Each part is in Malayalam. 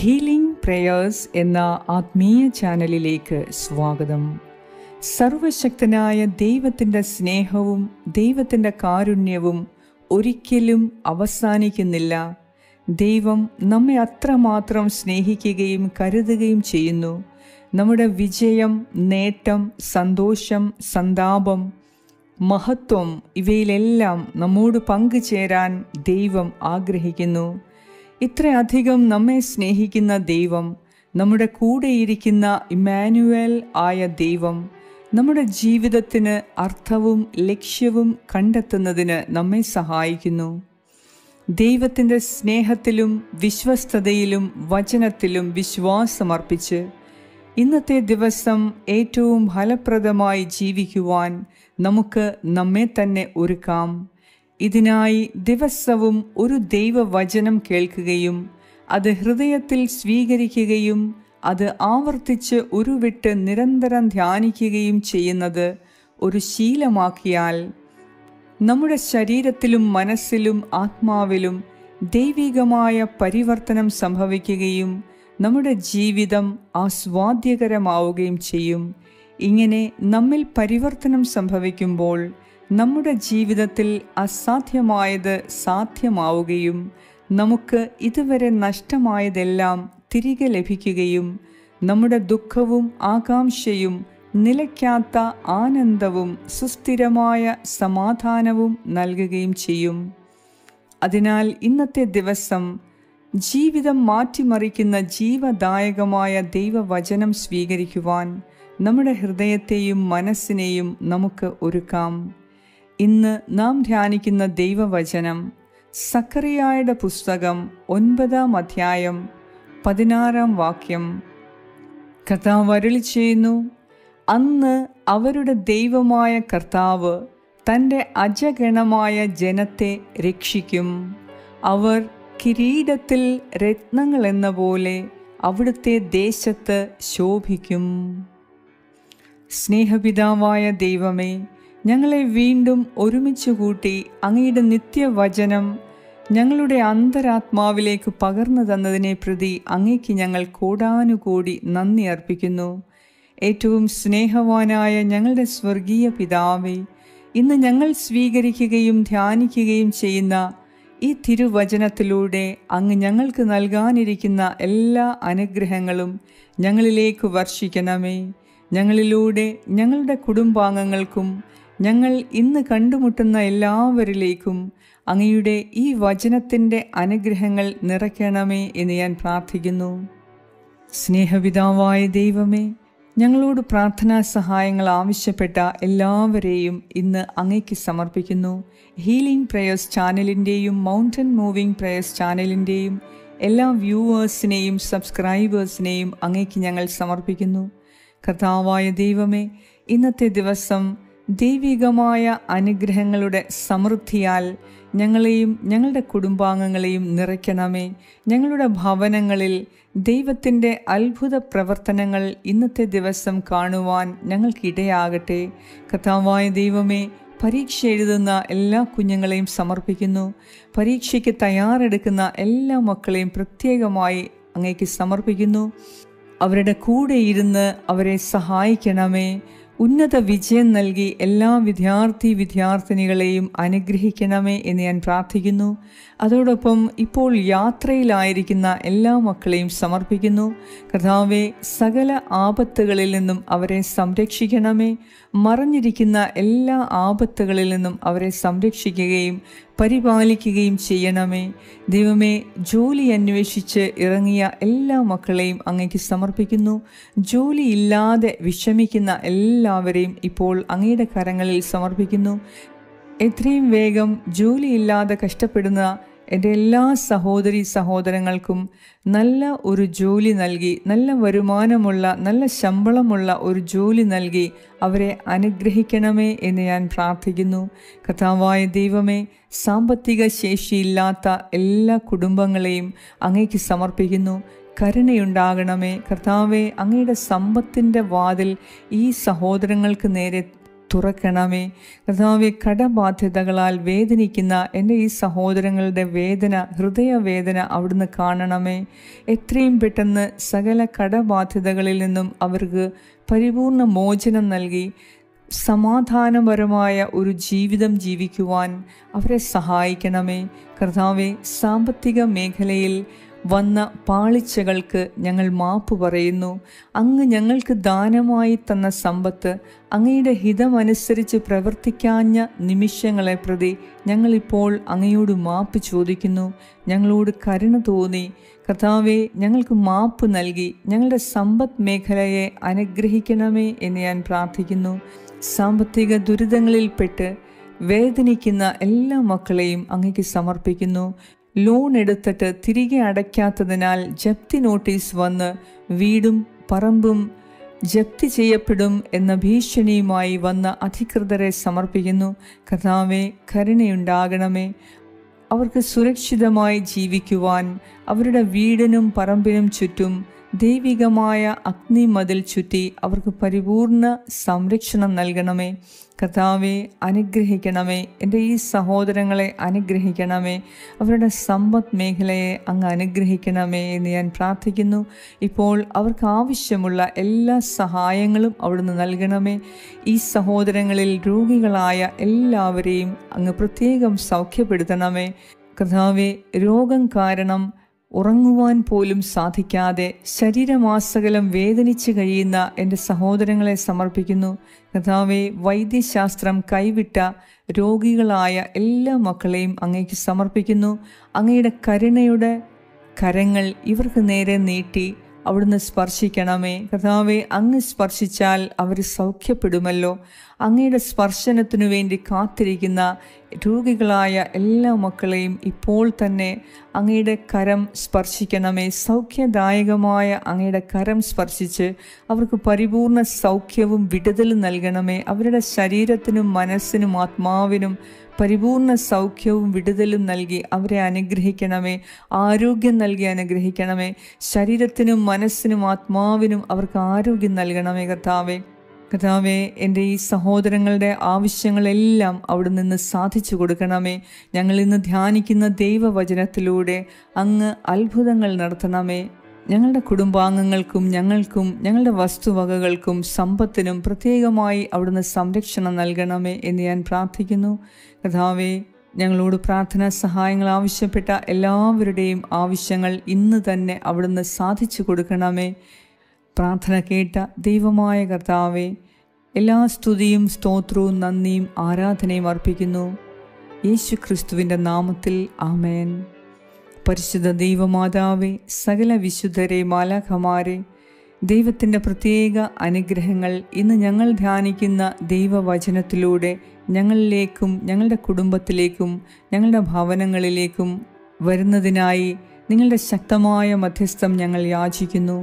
ഹീലിംഗ് പ്രേയേഴ്സ് എന്ന ആത്മീയ ചാനലിലേക്ക് സ്വാഗതം സർവശക്തനായ ദൈവത്തിൻ്റെ സ്നേഹവും ദൈവത്തിൻ്റെ കാരുണ്യവും ഒരിക്കലും അവസാനിക്കുന്നില്ല ദൈവം നമ്മെ അത്രമാത്രം സ്നേഹിക്കുകയും കരുതുകയും ചെയ്യുന്നു നമ്മുടെ വിജയം നേട്ടം സന്തോഷം സന്താപം മഹത്വം ഇവയിലെല്ലാം നമ്മോട് പങ്കുചേരാൻ ദൈവം ആഗ്രഹിക്കുന്നു ഇത്രയധികം നമ്മെ സ്നേഹിക്കുന്ന ദൈവം നമ്മുടെ കൂടെയിരിക്കുന്ന ഇമാനുവൽ ആയ ദൈവം നമ്മുടെ ജീവിതത്തിന് അർത്ഥവും ലക്ഷ്യവും കണ്ടെത്തുന്നതിന് നമ്മെ സഹായിക്കുന്നു ദൈവത്തിൻ്റെ സ്നേഹത്തിലും വിശ്വസ്തതയിലും വചനത്തിലും വിശ്വാസമർപ്പിച്ച് ഇന്നത്തെ ദിവസം ഏറ്റവും ഫലപ്രദമായി ജീവിക്കുവാൻ നമുക്ക് നമ്മെ തന്നെ ഒരുക്കാം ഇതിനായി ദിവസവും ഒരു ദൈവവചനം കേൾക്കുകയും അത് ഹൃദയത്തിൽ സ്വീകരിക്കുകയും അത് ആവർത്തിച്ച് ഉരുവിട്ട് നിരന്തരം ധ്യാനിക്കുകയും ചെയ്യുന്നത് ഒരു ശീലമാക്കിയാൽ നമ്മുടെ ശരീരത്തിലും മനസ്സിലും ആത്മാവിലും ദൈവികമായ പരിവർത്തനം സംഭവിക്കുകയും നമ്മുടെ ജീവിതം ആസ്വാദ്യകരമാവുകയും ചെയ്യും ഇങ്ങനെ നമ്മിൽ പരിവർത്തനം സംഭവിക്കുമ്പോൾ നമ്മുടെ ജീവിതത്തിൽ അസാധ്യമായത് സാധ്യമാവുകയും നമുക്ക് ഇതുവരെ നഷ്ടമായതെല്ലാം തിരികെ ലഭിക്കുകയും നമ്മുടെ ദുഃഖവും ആകാംക്ഷയും നിലയ്ക്കാത്ത ആനന്ദവും സുസ്ഥിരമായ സമാധാനവും നൽകുകയും ചെയ്യും അതിനാൽ ഇന്നത്തെ ദിവസം ജീവിതം മാറ്റിമറിക്കുന്ന ജീവദായകമായ ദൈവവചനം സ്വീകരിക്കുവാൻ നമ്മുടെ ഹൃദയത്തെയും മനസ്സിനെയും നമുക്ക് ഒരുക്കാം ഇന്ന് നാം ധ്യാനിക്കുന്ന ദൈവവചനം സക്കറിയായുടെ പുസ്തകം ഒൻപതാം അധ്യായം പതിനാറാം വാക്യം കർത്താവ് അരുളി ചെയ്യുന്നു അന്ന് അവരുടെ ദൈവമായ കർത്താവ് തൻ്റെ അജഗണമായ ജനത്തെ രക്ഷിക്കും അവർ കിരീടത്തിൽ രത്നങ്ങൾ എന്ന പോലെ അവിടുത്തെ ദേശത്ത് ശോഭിക്കും സ്നേഹപിതാവായ ദൈവമേ ഞങ്ങളെ വീണ്ടും ഒരുമിച്ച് കൂട്ടി അങ്ങയുടെ നിത്യവചനം ഞങ്ങളുടെ അന്തരാത്മാവിലേക്ക് പകർന്നു തന്നതിനെ പ്രതി അങ്ങേക്ക് ഞങ്ങൾ കോടാനുകൂടി നന്ദി അർപ്പിക്കുന്നു ഏറ്റവും സ്നേഹവാനായ ഞങ്ങളുടെ സ്വർഗീയ പിതാവേ ഇന്ന് ഞങ്ങൾ സ്വീകരിക്കുകയും ധ്യാനിക്കുകയും ചെയ്യുന്ന ഈ തിരുവചനത്തിലൂടെ അങ്ങ് ഞങ്ങൾക്ക് നൽകാനിരിക്കുന്ന എല്ലാ അനുഗ്രഹങ്ങളും ഞങ്ങളിലേക്ക് വർഷിക്കണമേ ഞങ്ങളിലൂടെ ഞങ്ങളുടെ കുടുംബാംഗങ്ങൾക്കും ഞങ്ങൾ ഇന്ന് കണ്ടുമുട്ടുന്ന എല്ലാവരിലേക്കും അങ്ങയുടെ ഈ വചനത്തിൻ്റെ അനുഗ്രഹങ്ങൾ നിറയ്ക്കണമേ എന്ന് ഞാൻ പ്രാർത്ഥിക്കുന്നു സ്നേഹപിതാവായ ദൈവമേ ഞങ്ങളോട് പ്രാർത്ഥനാ സഹായങ്ങൾ ആവശ്യപ്പെട്ട എല്ലാവരെയും ഇന്ന് അങ്ങയ്ക്ക് സമർപ്പിക്കുന്നു ഹീലിംഗ് പ്രേയേഴ്സ് ചാനലിൻ്റെയും മൗണ്ടൻ മൂവിംഗ് പ്രേയേഴ്സ് ചാനലിൻ്റെയും എല്ലാ വ്യൂവേഴ്സിനെയും സബ്സ്ക്രൈബേഴ്സിനെയും അങ്ങയ്ക്ക് ഞങ്ങൾ സമർപ്പിക്കുന്നു കർത്താവായ ദൈവമേ ഇന്നത്തെ ദിവസം ദൈവികമായ അനുഗ്രഹങ്ങളുടെ സമൃദ്ധിയാൽ ഞങ്ങളെയും ഞങ്ങളുടെ കുടുംബാംഗങ്ങളെയും നിറയ്ക്കണമേ ഞങ്ങളുടെ ഭവനങ്ങളിൽ ദൈവത്തിൻ്റെ അത്ഭുത പ്രവർത്തനങ്ങൾ ഇന്നത്തെ ദിവസം കാണുവാൻ ഞങ്ങൾക്കിടയാകട്ടെ കഥാവായ ദൈവമേ പരീക്ഷ എഴുതുന്ന എല്ലാ കുഞ്ഞുങ്ങളെയും സമർപ്പിക്കുന്നു പരീക്ഷയ്ക്ക് തയ്യാറെടുക്കുന്ന എല്ലാ മക്കളെയും പ്രത്യേകമായി അങ്ങേക്ക് സമർപ്പിക്കുന്നു അവരുടെ കൂടെ ഇരുന്ന് അവരെ സഹായിക്കണമേ ഉന്നത വിജയം നൽകി എല്ലാ വിദ്യാർത്ഥി വിദ്യാർത്ഥിനികളെയും അനുഗ്രഹിക്കണമേ എന്ന് ഞാൻ പ്രാർത്ഥിക്കുന്നു അതോടൊപ്പം ഇപ്പോൾ യാത്രയിലായിരിക്കുന്ന എല്ലാ മക്കളെയും സമർപ്പിക്കുന്നു കർത്താവെ സകല ആപത്തുകളിൽ നിന്നും അവരെ സംരക്ഷിക്കണമേ മറഞ്ഞിരിക്കുന്ന എല്ലാ ആപത്തുകളിൽ നിന്നും അവരെ സംരക്ഷിക്കുകയും പരിപാലിക്കുകയും ചെയ്യണമേ ദൈവമേ ജോലി അന്വേഷിച്ച് ഇറങ്ങിയ എല്ലാ മക്കളെയും അങ്ങേക്ക് സമർപ്പിക്കുന്നു ജോലിയില്ലാതെ വിഷമിക്കുന്ന എല്ലാവരെയും ഇപ്പോൾ അങ്ങയുടെ കരങ്ങളിൽ സമർപ്പിക്കുന്നു എത്രയും വേഗം ജോലിയില്ലാതെ കഷ്ടപ്പെടുന്ന എൻ്റെ എല്ലാ സഹോദരി സഹോദരങ്ങൾക്കും നല്ല ഒരു ജോലി നൽകി നല്ല വരുമാനമുള്ള നല്ല ശമ്പളമുള്ള ഒരു ജോലി നൽകി അവരെ അനുഗ്രഹിക്കണമേ എന്ന് ഞാൻ പ്രാർത്ഥിക്കുന്നു കഥാവായ ദൈവമേ സാമ്പത്തിക ശേഷിയില്ലാത്ത എല്ലാ കുടുംബങ്ങളെയും അങ്ങേക്ക് സമർപ്പിക്കുന്നു കരുണയുണ്ടാകണമേ കർത്താവെ അങ്ങയുടെ സമ്പത്തിൻ്റെ വാതിൽ ഈ സഹോദരങ്ങൾക്ക് നേരെ തുറക്കണമേ കർത്താവെ കടബാധ്യതകളാൽ വേദനിക്കുന്ന എൻ്റെ ഈ സഹോദരങ്ങളുടെ വേദന ഹൃദയവേദന അവിടുന്ന് കാണണമേ എത്രയും പെട്ടെന്ന് സകല കടബാധ്യതകളിൽ നിന്നും അവർക്ക് പരിപൂർണ മോചനം നൽകി സമാധാനപരമായ ഒരു ജീവിതം ജീവിക്കുവാൻ അവരെ സഹായിക്കണമേ കർത്താവെ സാമ്പത്തിക മേഖലയിൽ വന്ന പാളിച്ചകൾക്ക് ഞങ്ങൾ മാപ്പ് പറയുന്നു അങ്ങ് ഞങ്ങൾക്ക് ദാനമായി തന്ന സമ്പത്ത് അങ്ങയുടെ ഹിതമനുസരിച്ച് പ്രവർത്തിക്കാഞ്ഞ നിമിഷങ്ങളെ പ്രതി ഞങ്ങളിപ്പോൾ അങ്ങയോട് മാപ്പ് ചോദിക്കുന്നു ഞങ്ങളോട് കരുണ തോന്നി കർത്താവെ ഞങ്ങൾക്ക് മാപ്പ് നൽകി ഞങ്ങളുടെ സമ്പദ് മേഖലയെ അനുഗ്രഹിക്കണമേ എന്ന് ഞാൻ പ്രാർത്ഥിക്കുന്നു സാമ്പത്തിക ദുരിതങ്ങളിൽപ്പെട്ട് വേദനിക്കുന്ന എല്ലാ മക്കളെയും അങ്ങേക്ക് സമർപ്പിക്കുന്നു ലോൺ എടുത്തിട്ട് തിരികെ അടയ്ക്കാത്തതിനാൽ ജപ്തി നോട്ടീസ് വന്ന് വീടും പറമ്പും ജപ്തി ചെയ്യപ്പെടും എന്ന ഭീഷണിയുമായി വന്ന അധികൃതരെ സമർപ്പിക്കുന്നു കർത്താവെ കരുണയുണ്ടാകണമേ അവർക്ക് സുരക്ഷിതമായി ജീവിക്കുവാൻ അവരുടെ വീടിനും പറമ്പിനും ചുറ്റും ദൈവികമായ അഗ്നിമതിൽ ചുറ്റി അവർക്ക് പരിപൂർണ സംരക്ഷണം നൽകണമേ കർത്താവെ അനുഗ്രഹിക്കണമേ എൻ്റെ ഈ സഹോദരങ്ങളെ അനുഗ്രഹിക്കണമേ അവരുടെ സമ്പദ് മേഖലയെ അങ്ങ് അനുഗ്രഹിക്കണമേ എന്ന് ഞാൻ പ്രാർത്ഥിക്കുന്നു ഇപ്പോൾ അവർക്ക് ആവശ്യമുള്ള എല്ലാ സഹായങ്ങളും അവിടുന്ന് നൽകണമേ ഈ സഹോദരങ്ങളിൽ രോഗികളായ എല്ലാവരെയും അങ്ങ് പ്രത്യേകം സൗഖ്യപ്പെടുത്തണമേ കർത്താവെ രോഗം കാരണം ഉറങ്ങുവാൻ പോലും സാധിക്കാതെ ശരീരമാസകലം വേദനിച്ച് കഴിയുന്ന എൻ്റെ സഹോദരങ്ങളെ സമർപ്പിക്കുന്നു കഥാവെ വൈദ്യശാസ്ത്രം കൈവിട്ട രോഗികളായ എല്ലാ മക്കളെയും അങ്ങേക്ക് സമർപ്പിക്കുന്നു അങ്ങയുടെ കരുണയുടെ കരങ്ങൾ ഇവർക്ക് നേരെ നീട്ടി അവിടുന്ന് സ്പർശിക്കണമേ കഥാവെ അങ്ങ് സ്പർശിച്ചാൽ അവർ സൗഖ്യപ്പെടുമല്ലോ അങ്ങയുടെ സ്പർശനത്തിനു വേണ്ടി കാത്തിരിക്കുന്ന രോഗികളായ എല്ലാ മക്കളെയും ഇപ്പോൾ തന്നെ അങ്ങയുടെ കരം സ്പർശിക്കണമേ സൗഖ്യദായകമായ അങ്ങയുടെ കരം സ്പർശിച്ച് അവർക്ക് പരിപൂർണ സൗഖ്യവും വിടുതലും നൽകണമേ അവരുടെ ശരീരത്തിനും മനസ്സിനും ആത്മാവിനും പരിപൂർണ സൗഖ്യവും വിടുതലും നൽകി അവരെ അനുഗ്രഹിക്കണമേ ആരോഗ്യം നൽകി അനുഗ്രഹിക്കണമേ ശരീരത്തിനും മനസ്സിനും ആത്മാവിനും അവർക്ക് ആരോഗ്യം നൽകണമേ കർത്താവേ കർത്താവെ എൻ്റെ ഈ സഹോദരങ്ങളുടെ ആവശ്യങ്ങളെല്ലാം അവിടെ നിന്ന് സാധിച്ചു കൊടുക്കണമേ ഞങ്ങൾ ഇന്ന് ധ്യാനിക്കുന്ന ദൈവവചനത്തിലൂടെ അങ്ങ് അത്ഭുതങ്ങൾ നടത്തണമേ ഞങ്ങളുടെ കുടുംബാംഗങ്ങൾക്കും ഞങ്ങൾക്കും ഞങ്ങളുടെ വസ്തുവകകൾക്കും സമ്പത്തിനും പ്രത്യേകമായി അവിടുന്ന് സംരക്ഷണം നൽകണമേ എന്ന് ഞാൻ പ്രാർത്ഥിക്കുന്നു കഥാവെ ഞങ്ങളോട് പ്രാർത്ഥനാ സഹായങ്ങൾ ആവശ്യപ്പെട്ട എല്ലാവരുടെയും ആവശ്യങ്ങൾ ഇന്ന് തന്നെ അവിടുന്ന് സാധിച്ചു കൊടുക്കണമേ പ്രാർത്ഥന കേട്ട ദൈവമായ കർത്താവെ എല്ലാ സ്തുതിയും സ്തോത്രവും നന്ദിയും ആരാധനയും അർപ്പിക്കുന്നു യേശു ക്രിസ്തുവിൻ്റെ നാമത്തിൽ ആമേൻ പരിശുദ്ധ ദൈവമാതാവെ സകല വിശുദ്ധരെ മാലാഖമാരെ ദൈവത്തിൻ്റെ പ്രത്യേക അനുഗ്രഹങ്ങൾ ഇന്ന് ഞങ്ങൾ ധ്യാനിക്കുന്ന ദൈവവചനത്തിലൂടെ ഞങ്ങളിലേക്കും ഞങ്ങളുടെ കുടുംബത്തിലേക്കും ഞങ്ങളുടെ ഭവനങ്ങളിലേക്കും വരുന്നതിനായി നിങ്ങളുടെ ശക്തമായ മധ്യസ്ഥം ഞങ്ങൾ യാചിക്കുന്നു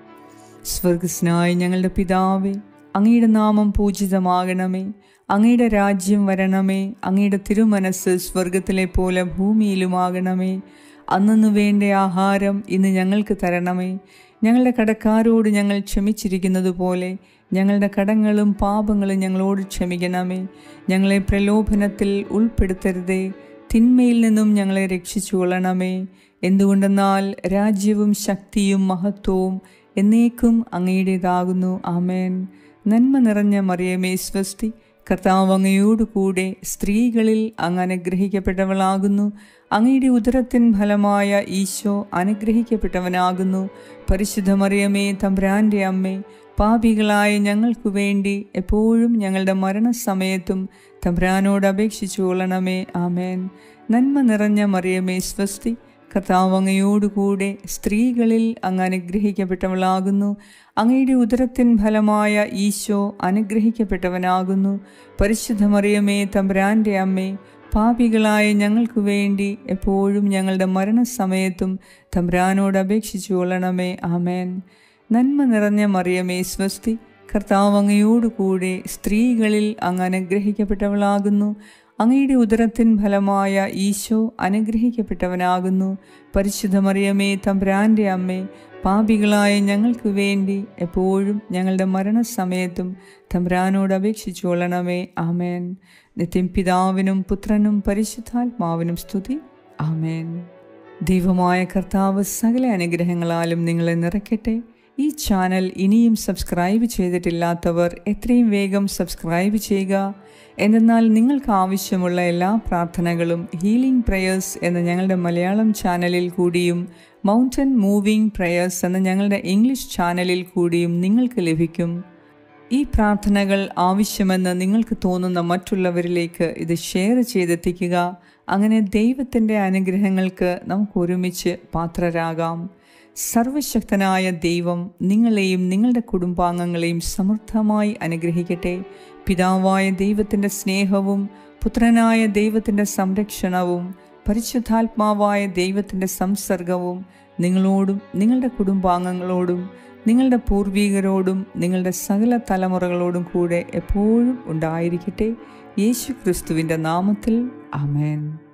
സ്വർഗസ്നായ ഞങ്ങളുടെ പിതാവേ അങ്ങയുടെ നാമം പൂജിതമാകണമേ അങ്ങയുടെ രാജ്യം വരണമേ അങ്ങയുടെ തിരുമനസ് സ്വർഗത്തിലെ പോലെ ഭൂമിയിലുമാകണമേ അന്നു വേണ്ട ആഹാരം ഇന്ന് ഞങ്ങൾക്ക് തരണമേ ഞങ്ങളുടെ കടക്കാരോട് ഞങ്ങൾ ക്ഷമിച്ചിരിക്കുന്നത് പോലെ ഞങ്ങളുടെ കടങ്ങളും പാപങ്ങളും ഞങ്ങളോട് ക്ഷമിക്കണമേ ഞങ്ങളെ പ്രലോഭനത്തിൽ ഉൾപ്പെടുത്തരുതേ തിന്മയിൽ നിന്നും ഞങ്ങളെ രക്ഷിച്ചു കൊള്ളണമേ എന്തുകൊണ്ടെന്നാൽ രാജ്യവും ശക്തിയും മഹത്വവും എന്നേക്കും അങ്ങയുടേതാകുന്നു ആമേൻ നന്മ നിറഞ്ഞ മറിയമേ സ്വസ്തി കർത്താവ് അങ്ങയോടുകൂടെ സ്ത്രീകളിൽ അങ്ങ് അനുഗ്രഹിക്കപ്പെട്ടവളാകുന്നു അങ്ങയുടെ ഉദരത്തിൻ ഫലമായ ഈശോ അനുഗ്രഹിക്കപ്പെട്ടവനാകുന്നു പരിശുദ്ധ മറിയമേ തമ്പ്രാൻ്റെ അമ്മേ പാപികളായ ഞങ്ങൾക്കു വേണ്ടി എപ്പോഴും ഞങ്ങളുടെ മരണസമയത്തും തമ്പ്രാനോട് അപേക്ഷിച്ചു കൊള്ളണമേ ആമേൻ നന്മ നിറഞ്ഞ മറിയമേ സ്വസ്തി കർത്താവ് അങ്ങയോടുകൂടെ സ്ത്രീകളിൽ അങ്ങ് അനുഗ്രഹിക്കപ്പെട്ടവളാകുന്നു അങ്ങയുടെ ഉദരത്തിൻ ഫലമായ ഈശോ അനുഗ്രഹിക്കപ്പെട്ടവനാകുന്നു പരിശുദ്ധമറിയമേ തമ്പ്രാൻ്റെ അമ്മേ പാപികളായ ഞങ്ങൾക്ക് വേണ്ടി എപ്പോഴും ഞങ്ങളുടെ മരണസമയത്തും തമ്പ്രാനോട് അപേക്ഷിച്ചു കൊള്ളണമേ ആമേൻ നന്മ നിറഞ്ഞ മറിയമേ സ്വസ്തി കർത്താവ് അങ്ങയോടുകൂടെ സ്ത്രീകളിൽ അങ്ങ് അനുഗ്രഹിക്കപ്പെട്ടവളാകുന്നു അങ്ങയുടെ ഉദരത്തിൻ ഫലമായ ഈശോ അനുഗ്രഹിക്കപ്പെട്ടവനാകുന്നു പരിശുദ്ധ മറിയമേ തമ്പ്രാൻ്റെ അമ്മേ പാപികളായ ഞങ്ങൾക്ക് വേണ്ടി എപ്പോഴും ഞങ്ങളുടെ മരണസമയത്തും തമ്പ്രാനോട് അപേക്ഷിച്ചുകൊള്ളണമേ ആമേൻ നിത്യം പിതാവിനും പുത്രനും പരിശുദ്ധാത്മാവിനും സ്തുതി ആമേൻ ദൈവമായ കർത്താവ് സകല അനുഗ്രഹങ്ങളാലും നിങ്ങളെ നിറയ്ക്കട്ടെ ഈ ചാനൽ ഇനിയും സബ്സ്ക്രൈബ് ചെയ്തിട്ടില്ലാത്തവർ എത്രയും വേഗം സബ്സ്ക്രൈബ് ചെയ്യുക എന്തെന്നാൽ നിങ്ങൾക്ക് ആവശ്യമുള്ള എല്ലാ പ്രാർത്ഥനകളും ഹീലിംഗ് പ്രേയേഴ്സ് എന്ന ഞങ്ങളുടെ മലയാളം ചാനലിൽ കൂടിയും മൗണ്ടൻ മൂവിംഗ് പ്രേയേഴ്സ് എന്ന ഞങ്ങളുടെ ഇംഗ്ലീഷ് ചാനലിൽ കൂടിയും നിങ്ങൾക്ക് ലഭിക്കും ഈ പ്രാർത്ഥനകൾ ആവശ്യമെന്ന് നിങ്ങൾക്ക് തോന്നുന്ന മറ്റുള്ളവരിലേക്ക് ഇത് ഷെയർ ചെയ്തെത്തിക്കുക അങ്ങനെ ദൈവത്തിൻ്റെ അനുഗ്രഹങ്ങൾക്ക് നമുക്ക് ഒരുമിച്ച് പാത്രരാകാം സർവശക്തനായ ദൈവം നിങ്ങളെയും നിങ്ങളുടെ കുടുംബാംഗങ്ങളെയും സമൃദ്ധമായി അനുഗ്രഹിക്കട്ടെ പിതാവായ ദൈവത്തിൻ്റെ സ്നേഹവും പുത്രനായ ദൈവത്തിൻ്റെ സംരക്ഷണവും പരിശുദ്ധാത്മാവായ ദൈവത്തിൻ്റെ സംസർഗവും നിങ്ങളോടും നിങ്ങളുടെ കുടുംബാംഗങ്ങളോടും നിങ്ങളുടെ പൂർവികരോടും നിങ്ങളുടെ സകല തലമുറകളോടും കൂടെ എപ്പോഴും ഉണ്ടായിരിക്കട്ടെ യേശു ക്രിസ്തുവിൻ്റെ നാമത്തിൽ അമേൻ